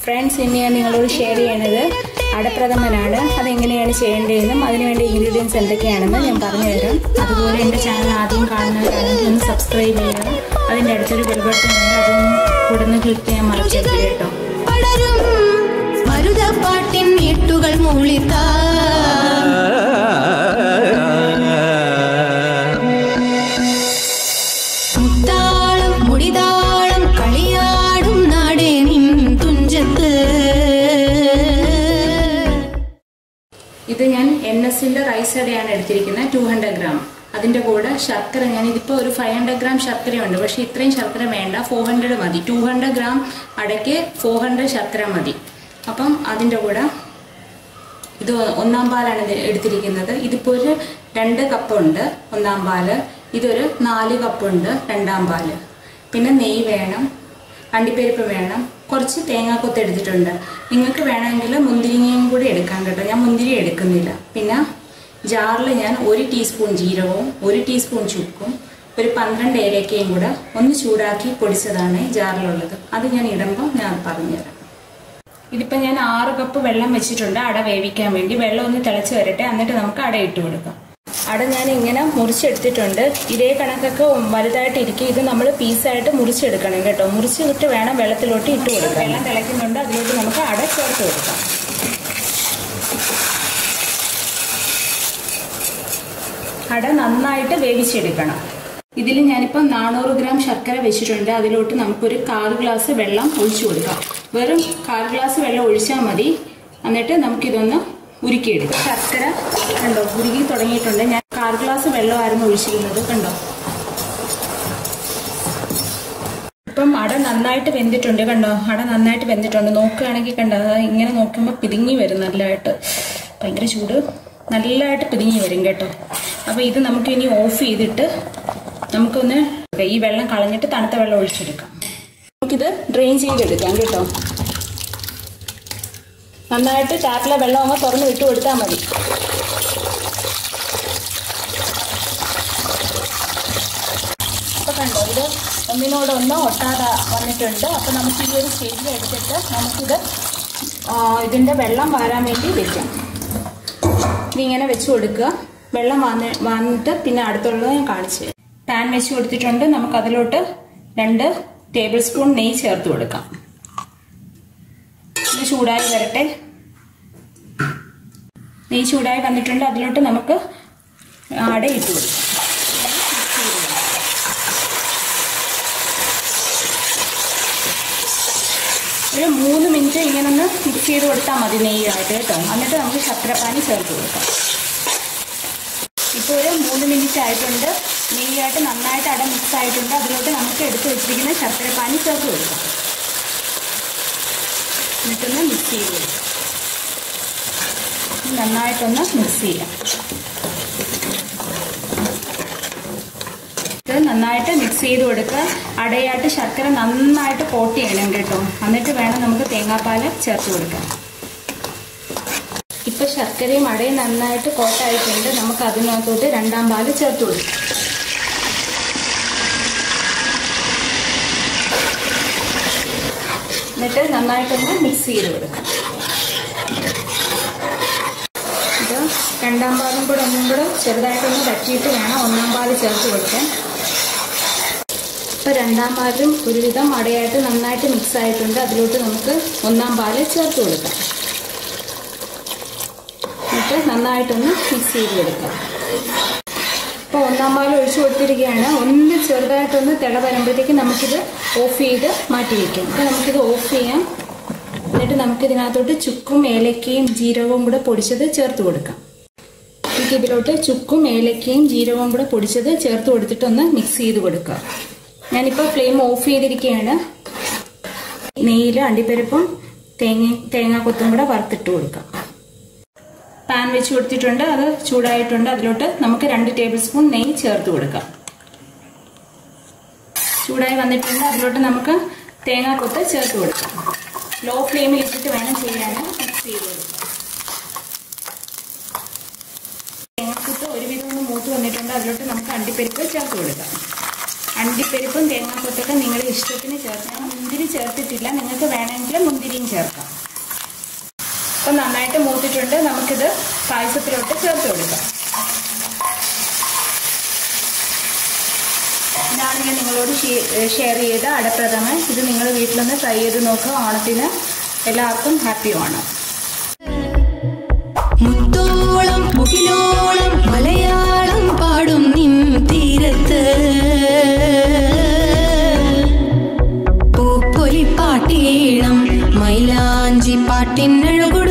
friends ഇനി ഞാൻ നിങ്ങളോട് ഷെയർ ചെയ്യണത് അടപ്രഥമനാണ് അതെങ്ങനെയാണ് ചെയ്യേണ്ടതെന്നും അതിനുവേണ്ടി ഇൻഗ്രീഡിയൻസ് എന്തൊക്കെയാണെന്ന് ഞാൻ പറഞ്ഞു തരാം അതുപോലെ എൻ്റെ ചാനൽ ആദ്യം കാണുന്നവരാണെങ്കിൽ ഒന്ന് സബ്സ്ക്രൈബ് ചെയ്യണം അതിൻ്റെ അടുത്തൊരു ബെൽ ബട്ടൺ ഉണ്ട് അതൊന്ന് ഉടനെ ക്ലിക്ക് ചെയ്യാൻ മറക്കരുത് കേട്ടോ പടരും മരുതപ്പാട്ടിൻ എട്ടുകൾ മൂളിത്താ മുത്താളം മുടിതാളം കളിയാടും നാടേ നിൻ തുഞ്ചത്ത് ഇത് ഞാൻ എൻ എസിന്റെ റൈസ് അടയാണ് എടുത്തിരിക്കുന്നത് ടു ഹൺഡ്രഡ് ഗ്രാം അതിന്റെ കൂടെ ശർക്കര ഞാൻ ഇതിപ്പോൾ ഒരു ഫൈവ് ഹൺഡ്രഡ് ഗ്രാം ശർക്കരയുണ്ട് പക്ഷെ ഇത്രയും ശർക്കര വേണ്ട ഫോർ ഹൺഡ്രഡ് മതി ടു ഹൺഡ്രഡ് ഗ്രാം അടയ്ക്ക് ഫോർ ഹൺഡ്രഡ് ശർക്കര മതി അപ്പം അതിന്റെ കൂടെ ഇത് ഒന്നാം പാലാണ് ഇത് എടുത്തിരിക്കുന്നത് ഇതിപ്പോൾ ഒരു രണ്ട് കപ്പുണ്ട് ഒന്നാം പാല് ഇതൊരു നാല് കപ്പുണ്ട് രണ്ടാം പാല് പിന്നെ നെയ്യ് വേണം അണ്ടിപ്പരിപ്പ് വേണം കുറച്ച് തേങ്ങാക്കൊത്ത് എടുത്തിട്ടുണ്ട് നിങ്ങൾക്ക് വേണമെങ്കിൽ മുന്തിരിങ്ങയും കൂടി എടുക്കാം കേട്ടോ ഞാൻ മുന്തിരി എടുക്കുന്നില്ല പിന്നെ ജാറിൽ ഞാൻ ഒരു ടീസ്പൂൺ ജീരകവും ഒരു ടീസ്പൂൺ ചുക്കും ഒരു പന്ത്രണ്ട് ഏലക്കയും കൂടെ ഒന്ന് ചൂടാക്കി പൊടിച്ചതാണ് ഈ ജാറിലുള്ളത് അത് ഞാൻ ഇടുമ്പോൾ ഞാൻ പറഞ്ഞുതരാം ഇതിപ്പോൾ ഞാൻ ആറ് കപ്പ് വെള്ളം വെച്ചിട്ടുണ്ട് അട വേവിക്കാൻ വേണ്ടി വെള്ളം ഒന്ന് തിളച്ച് വരട്ടെ എന്നിട്ട് നമുക്ക് അട ഇട്ട് കൊടുക്കാം അട ഞാൻ ഇങ്ങനെ മുറിച്ചെടുത്തിട്ടുണ്ട് ഇതേ കണക്കൊക്കെ വലുതായിട്ട് ഇരിക്കും ഇത് നമ്മൾ പീസായിട്ട് മുറിച്ചെടുക്കണം കേട്ടോ മുറിച്ചിട്ട് വേണം വെള്ളത്തിലോട്ട് ഇട്ട് കൊടുക്കാം വെള്ളം തിളയ്ക്കുന്നുണ്ട് അതിലോട്ട് നമുക്ക് അട ചേർത്ത് കൊടുക്കാം അട നന്നായിട്ട് വേവിച്ചെടുക്കണം ഇതിൽ ഞാനിപ്പോൾ നാനൂറ് ഗ്രാം ശർക്കര വെച്ചിട്ടുണ്ട് അതിലോട്ട് നമുക്കൊരു കാൽ ഗ്ലാസ് വെള്ളം ഒഴിച്ചു കൊടുക്കാം വെറും കാൽ ഗ്ലാസ് വെള്ളം ഒഴിച്ചാൽ മതി എന്നിട്ട് നമുക്കിതൊന്ന് ഉരുക്കിയെടുക്കാം ശർക്കര കണ്ടോ ഉരുകി തുടങ്ങിയിട്ടുണ്ട് ഞാൻ കാൽ ഗ്ലാസ് വെള്ളമായിരുന്നു ഒഴിച്ചിരുന്നത് കണ്ടോ ഇപ്പം അട നന്നായിട്ട് വെന്തിട്ടുണ്ട് കണ്ടോ അട നന്നായിട്ട് വെന്തിട്ടുണ്ട് നോക്കുകയാണെങ്കിൽ കണ്ടോ അത് ഇങ്ങനെ നോക്കുമ്പോൾ പിതുങ്ങി വരും നല്ലതായിട്ട് ഭയങ്കര ചൂട് നല്ലതായിട്ട് പിതുങ്ങി വരും കേട്ടോ അപ്പോൾ ഇത് നമുക്ക് ഇനി ഓഫ് ചെയ്തിട്ട് നമുക്കൊന്ന് ഈ വെള്ളം കളഞ്ഞിട്ട് തണുത്ത വെള്ളം ഒഴിച്ചെടുക്കാം നമുക്കിത് ഡ്രെയിൻ ചെയ്തെടുക്കാം കേട്ടോ നന്നായിട്ട് ടാപ്പിലെ വെള്ളം അങ്ങ് തുറന്ന് വിട്ടു കൊടുത്താൽ മതി അപ്പോൾ കണ്ടോ ഇത് ഒന്നിനോടൊന്ന് ഒട്ടാതെ വന്നിട്ടുണ്ട് അപ്പോൾ നമുക്ക് ഈ ഒരു സ്റ്റേജിൽ എടുത്തിട്ട് നമുക്കിത് ആ, ഇതിൻ്റെ വെള്ളം വാരാൻ വേണ്ടി വെക്കാം ഇതിങ്ങനെ വെച്ച് കൊടുക്കുക വെള്ളം വന്ന് വന്നിട്ട് പിന്നെ അടുത്തുള്ളത് ഞാൻ കാണിച്ചു തരാം പാൻ വെച്ച് കൊടുത്തിട്ടുണ്ട് നമുക്ക് അതിലോട്ട് രണ്ട് ടേബിൾ സ്പൂൺ നെയ്യ് ചേർത്ത് കൊടുക്കാം ഇത് ചൂടായി വരട്ടെ നെയ്യ് ചൂടായി വന്നിട്ടുണ്ട് അതിലോട്ട് നമുക്ക് അട ഇട്ട് കൊടുക്കാം ഒരു മൂന്ന് മിനിറ്റ് ഇങ്ങനെ ഒന്ന് മിക്സ് ചെയ്ത് കൊടുത്താൽ മതി നെയ്യായിട്ട് കേട്ടോ എന്നിട്ട് നമുക്ക് ശർക്കരപ്പാനി ചേർത്ത് കൊടുക്കാം ഇപ്പോൾ ഒരു മൂന്ന് മിനിറ്റ് ആയിട്ടുണ്ട് നെയ്യായിട്ട് നന്നായിട്ട് അട മിക്സ് ആയിട്ടുണ്ട് അതിലോട്ട് നമുക്ക് എടുത്ത് വെച്ചിരിക്കുന്ന ശർക്കരപ്പാനി ചേർത്ത് കൊടുക്കാം എന്നിട്ടൊന്ന് മിക്സ് ചെയ്ത് കൊടുക്കാം നന്നായിട്ടൊന്ന് മിക്സ് ചെയ്യാം ഇത് നന്നായിട്ട് മിക്സ് ചെയ്ത് കൊടുക്കുക അടയായിട്ട് ശർക്കര നന്നായിട്ട് കോട്ട് ചെയ്യണം കേട്ടോ എന്നിട്ട് വേണം നമുക്ക് തേങ്ങാപ്പാൽ ചേർത്ത് കൊടുക്കാൻ ഇപ്പൊ ശർക്കരയും അടയും നന്നായിട്ട് കോട്ടായിട്ടുണ്ട് നമുക്ക് അതിനകത്തോട്ട് രണ്ടാം പാല് ചേർത്ത് കൊടുക്കാം എന്നിട്ട് നന്നായിട്ടൊന്ന് മിക്സ് ചെയ്ത് കൊടുക്കാം ഇത് രണ്ടാം പാലും കൂടെ ഒന്നും കൂടെ ചെറുതായിട്ടൊന്ന് തട്ടിയിട്ട് വേണം ഒന്നാം പാല് ചേർത്ത് കൊടുക്കാൻ ഇപ്പൊ രണ്ടാം പാലും ഒരുവിധം അടയായിട്ട് നന്നായിട്ട് മിക്സ് ആയിട്ടുണ്ട് അതിലോട്ട് നമുക്ക് ഒന്നാം പാല് ചേർത്ത് കൊടുക്കാം എന്നിട്ട് നന്നായിട്ടൊന്ന് മിക്സ് ചെയ്ത് കൊടുക്കാം ഇപ്പോൾ ഒന്നാം പാൽ ഒഴിച്ചു കൊടുത്തിരിക്കുകയാണ് ഒന്ന് ചെറുതായിട്ടൊന്ന് തിള വരുമ്പോഴത്തേക്ക് നമുക്കിത് ഓഫ് ചെയ്ത് മാറ്റി വയ്ക്കാം അപ്പോൾ നമുക്കിത് ഓഫ് ചെയ്യാം എന്നിട്ട് നമുക്ക് ഇതിനകത്തോട്ട് ചുക്കും ഏലക്കയും ജീരകവും കൂടെ പൊടിച്ചത് ചേർത്ത് കൊടുക്കാം നമുക്ക് ഇതിലോട്ട് ചുക്കും ഏലക്കയും ജീരകവും കൂടെ പൊടിച്ചത് ചേർത്ത് കൊടുത്തിട്ടൊന്ന് മിക്സ് ചെയ്ത് കൊടുക്കുക ഞാനിപ്പോൾ ഫ്ലെയിം ഓഫ് ചെയ്തിരിക്കുകയാണ് നെയ്യിൽ അണ്ടിപ്പരിപ്പും തേങ്ങ തേങ്ങാക്കൊത്തും കൂടെ വറുത്തിട്ട് കൊടുക്കാം പാൻ വെച്ച് കൊടുത്തിട്ടുണ്ട് അത് ചൂടായിട്ടുണ്ട് അതിലോട്ട് നമുക്ക് രണ്ട് ടേബിൾ സ്പൂൺ നെയ്യ് ചേർത്ത് കൊടുക്കാം ചൂടായി വന്നിട്ടുണ്ട് അതിലോട്ട് നമുക്ക് തേങ്ങാക്കൊത്ത് ചേർത്ത് കൊടുക്കാം ലോ ഫ്ലെയിമിൽ ഇട്ടിട്ട് വേണം ചെയ്യാൻ മിക്സ് ചെയ്ത് കൊടുക്കാം തേങ്ങാക്കൊത്ത് ഒരുവിധം ഒന്ന് മൂത്ത് വന്നിട്ടുണ്ട് അതിലോട്ട് നമുക്ക് അണ്ടിപ്പരിപ്പ് ചേർത്ത് കൊടുക്കാം അണ്ടിപ്പരിപ്പും തേങ്ങാക്കൊത്തൊക്കെ നിങ്ങളുടെ ഇഷ്ടത്തിന് ചേർത്ത് ഞാൻ മുന്തിരി ചേർത്തിട്ടില്ല നിങ്ങൾക്ക് വേണമെങ്കിൽ മുന്തിരി മുന്തിരിയും ചേർക്കാം അപ്പം നന്നായിട്ട് മൂത്തിട്ടുണ്ട് നമുക്കിത് പായസത്തിലോട്ട് ചേർത്ത് കൊടുക്കാം ഇതാണ് ഞാൻ നിങ്ങളോട് ഷെയർ ചെയ്ത അടപ്രഥമൻ ഇത് നിങ്ങൾ വീട്ടിലൊന്ന് ട്രൈ ചെയ്ത് നോക്കുക ഓണത്തിന് എല്ലാവർക്കും ഹാപ്പി ഓണം മുത്തോളം മുകിലോളം മലയാളം പാടും നിൻ തീരത്ത് പൂപ്പൊലി പാട്ടീണം മൈലാഞ്ചി പാട്ടിനഴകുള്ള